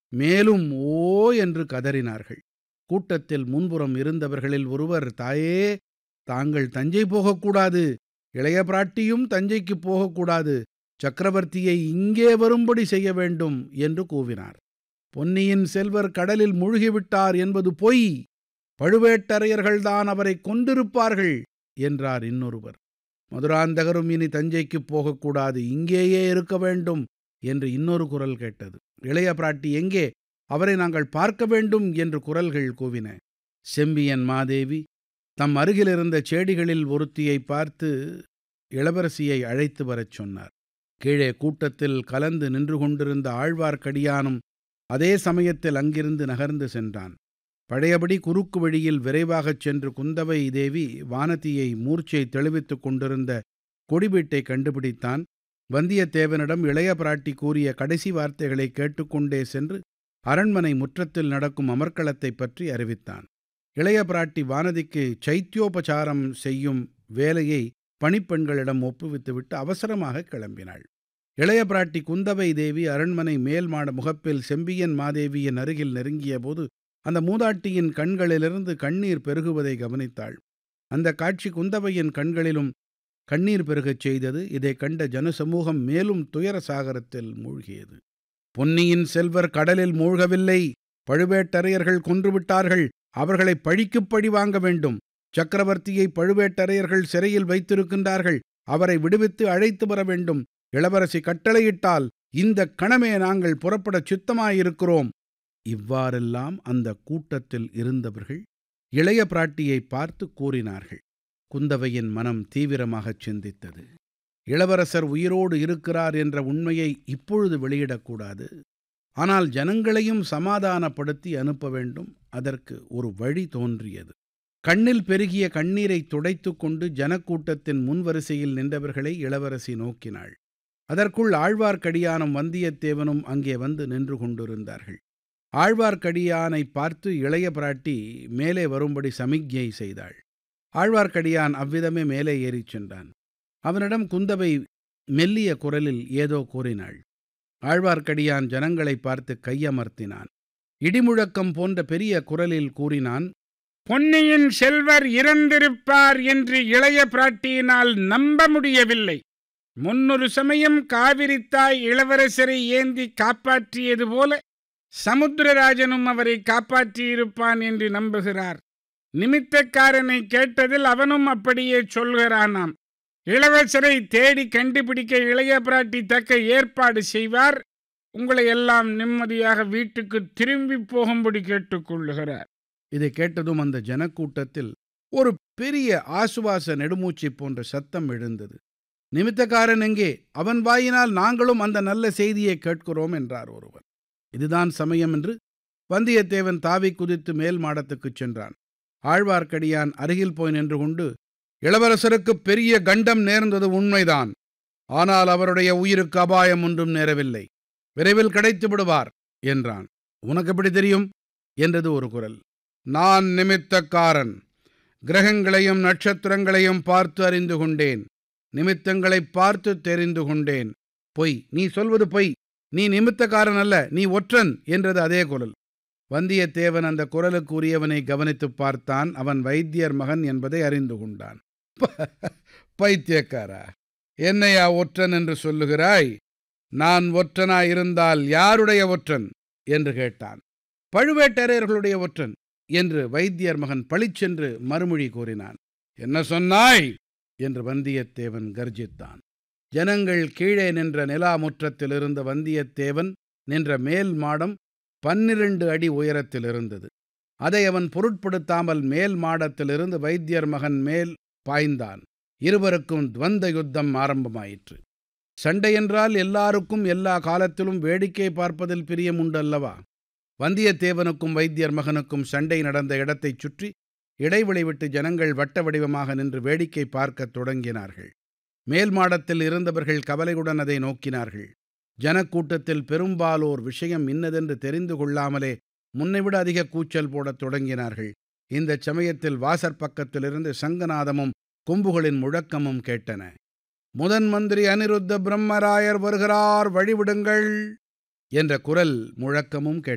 மேலும் ஓ என்று கதறினார்கள் கூட்டத்தில் முன்புறம் இருந்தவர்களில் ஒருவர் தாயே தாங்கள் தஞ்சை போகக்கூடாது இளைய பிராட்டியும் தஞ்சைக்கு போகக்கூடாது சக்கரவர்த்தியை இங்கே வரும்படி செய்ய வேண்டும் என்று கூவினார் பொன்னியின் செல்வர் கடலில் மூழ்கிவிட்டார் என்பது பொய் பழுவேட்டரையர்கள்தான் அவரை கொண்டிருப்பார்கள் என்றார் இன்னொருவர் மதுராந்தகரும் இனி தஞ்சைக்குப் போகக்கூடாது இங்கேயே இருக்க வேண்டும் என்று இன்னொரு குரல் கேட்டது இளைய பிராட்டி எங்கே அவரை நாங்கள் பார்க்க வேண்டும் என்று குரல்கள் கூவின செம்பியன் மாதேவி தம் அருகிலிருந்த செடிகளில் ஒருத்தியை பார்த்து இளவரசியை அழைத்து வரச் சொன்னார் கீழே கூட்டத்தில் கலந்து நின்று கொண்டிருந்த ஆழ்வார்க்கடியானும் அதே சமயத்தில் அங்கிருந்து நகர்ந்து சென்றான் பழையபடி குறுக்கு வழியில் விரைவாகச் சென்று குந்தவை தேவி வானதியை மூர்ச்சை தெளிவித்துக் கொண்டிருந்த கொடிவீட்டை கண்டுபிடித்தான் வந்தியத்தேவனிடம் இளைய பிராட்டி கூறிய கடைசி வார்த்தைகளை கேட்டுக்கொண்டே சென்று அரண்மனை முற்றத்தில் நடக்கும் அமர்க்களத்தைப் பற்றி அறிவித்தான் இளைய பிராட்டி வானதிக்கு சைத்தியோபசாரம் செய்யும் வேலையை பணிப்பெண்களிடம் ஒப்புவித்துவிட்டு அவசரமாக கிளம்பினாள் இளைய பிராட்டி குந்தவை தேவி அரண்மனை மேல் மாட முகப்பில் செம்பியன் மாதேவியின் அருகில் நெருங்கியபோது அந்த மூதாட்டியின் கண்களிலிருந்து கண்ணீர் பெருகுவதை கவனித்தாள் அந்த காட்சி குந்தவையின் கண்களிலும் கண்ணீர் பெருகச் செய்தது இதைக் கண்ட ஜனசமூகம் மேலும் துயர சாகரத்தில் மூழ்கியது பொன்னியின் செல்வர் கடலில் மூழ்கவில்லை பழுவேட்டரையர்கள் கொன்றுவிட்டார்கள் அவர்களை பழிக்குப் பழி வாங்க வேண்டும் சக்கரவர்த்தியை பழுவேட்டரையர்கள் சிறையில் வைத்திருக்கின்றார்கள் அவரை விடுவித்து அழைத்து வர வேண்டும் இளவரசி கட்டளையிட்டால் இந்த கணமே நாங்கள் புறப்படச் சித்தமாயிருக்கிறோம் இவ்வாறெல்லாம் அந்த கூட்டத்தில் இருந்தவர்கள் இளைய பிராட்டியை பார்த்து கூறினார்கள் குந்தவையின் மனம் தீவிரமாகச் சிந்தித்தது இளவரசர் உயிரோடு இருக்கிறார் என்ற உண்மையை இப்பொழுது வெளியிடக்கூடாது ஆனால் ஜனங்களையும் சமாதானப்படுத்தி அனுப்ப வேண்டும் அதற்கு ஒரு வழி தோன்றியது கண்ணில் பெருகிய கண்ணீரை துடைத்து கொண்டு ஜனக்கூட்டத்தின் முன்வரிசையில் நின்றவர்களை இளவரசி நோக்கினாள் அதற்குள் ஆழ்வார்க்கடியானும் வந்தியத்தேவனும் அங்கே வந்து நின்று கொண்டிருந்தார்கள் ஆழ்வார்க்கடியானை பார்த்து இளைய பிராட்டி மேலே வரும்படி சமிக்ஞை செய்தாள் ஆழ்வார்க்கடியான் அவ்விதமே மேலே ஏறிச் சென்றான் அவனிடம் குந்தவை மெல்லிய குரலில் ஏதோ கூறினாள் ஆழ்வார்க்கடியான் ஜனங்களை பார்த்து கையமர்த்தினான் இடிமுழக்கம் போன்ற பெரிய குரலில் கூறினான் பொன்னியின் செல்வர் இறந்திருப்பார் என்று இளைய பிராட்டியினால் நம்ப முடியவில்லை முன்னொரு சமயம் காவிரித்தாய் இளவரசரை ஏந்தி காப்பாற்றியது போல சமுத்திரராஜனும் அவரை காப்பாற்றியிருப்பான் என்று நம்புகிறார் நிமித்தக்காரனை கேட்டதில் அவனும் அப்படியே சொல்கிறானாம் இளவரசரை தேடி கண்டுபிடிக்க இளைய பிராட்டி தக்க ஏற்பாடு செய்வார் உங்களை எல்லாம் நிம்மதியாக வீட்டுக்கு திரும்பி போகும்படி கேட்டுக்கொள்ளுகிறார் இதை கேட்டதும் அந்த ஜனக்கூட்டத்தில் ஒரு பெரிய ஆசுவாச நெடுமூச்சு போன்ற சத்தம் எழுந்தது நிமித்தக்காரன் எங்கே அவன் வாயினால் நாங்களும் அந்த நல்ல செய்தியை கேட்கிறோம் என்றார் ஒருவர் இதுதான் சமயம் என்று வந்தியத்தேவன் தாவி குதித்து மேல் மாடத்துக்குச் சென்றான் ஆழ்வார்க்கடியான் அருகில் போய் நின்று கொண்டு இளவரசருக்கு பெரிய கண்டம் நேர்ந்தது உண்மைதான் ஆனால் அவருடைய உயிருக்கு அபாயம் ஒன்றும் நேரவில்லை விரைவில் கிடைத்து விடுவார் என்றான் உனக்கு எப்படி தெரியும் என்றது ஒரு குரல் நான் நிமித்தக்காரன் கிரகங்களையும் நட்சத்திரங்களையும் பார்த்து அறிந்து கொண்டேன் நிமித்தங்களை பார்த்து தெரிந்து கொண்டேன் பொய் நீ சொல்வது பொய் நீ நிமித்தக்காரன் அல்ல நீ ஒற்றன் என்றது அதே குரல் வந்தியத்தேவன் அந்த குரலுக்கு உரியவனை கவனித்துப் பார்த்தான் அவன் வைத்தியர் மகன் என்பதை அறிந்து கொண்டான் பைத்தியக்காரா என்னையா ஒற்றன் என்று சொல்லுகிறாய் நான் ஒற்றனாயிருந்தால் யாருடைய ஒற்றன் என்று கேட்டான் பழுவேட்டரையர்களுடைய ஒற்றன் என்று வைத்தியர் மகன் பளிச்சென்று மறுமொழி கூறினான் என்ன சொன்னாய் என்று வந்தியத்தேவன் கர்ஜித்தான் ஜனங்கள் கீழே நின்ற நிலா முற்றத்தில் இருந்த வந்தியத்தேவன் நின்ற மேல் மாடம் பன்னிரண்டு அடி உயரத்தில் இருந்தது அதை அவன் பொருட்படுத்தாமல் மேல் மாடத்திலிருந்து வைத்தியர் மகன் மேல் பாய்ந்தான் இருவருக்கும் துவந்த யுத்தம் ஆரம்பமாயிற்று சண்டை என்றால் எல்லாருக்கும் எல்லா காலத்திலும் வேடிக்கை பார்ப்பதில் பிரியம் உண்டல்லவா வந்தியத்தேவனுக்கும் வைத்தியர் மகனுக்கும் சண்டை நடந்த இடத்தைச் சுற்றி இடைவெளி விட்டு ஜனங்கள் வட்ட வடிவமாக நின்று வேடிக்கை பார்க்கத் தொடங்கினார்கள் மேல் மாடத்தில் இருந்தவர்கள் கவலையுடன் அதை நோக்கினார்கள் ஜனக்கூட்டத்தில் பெரும்பாலோர் விஷயம் இன்னதென்று தெரிந்து கொள்ளாமலே முன்னைவிட அதிக கூச்சல் போடத் தொடங்கினார்கள் இந்தச் சமயத்தில் வாசற்பக்கத்திலிருந்து சங்கநாதமும் கொம்புகளின் முழக்கமும் கேட்டன முதன் மந்திரி அனிருத்த பிரம்மராயர் வருகிறார் வழிவிடுங்கள் என்ற குரல் முழக்கமும் கேட்டது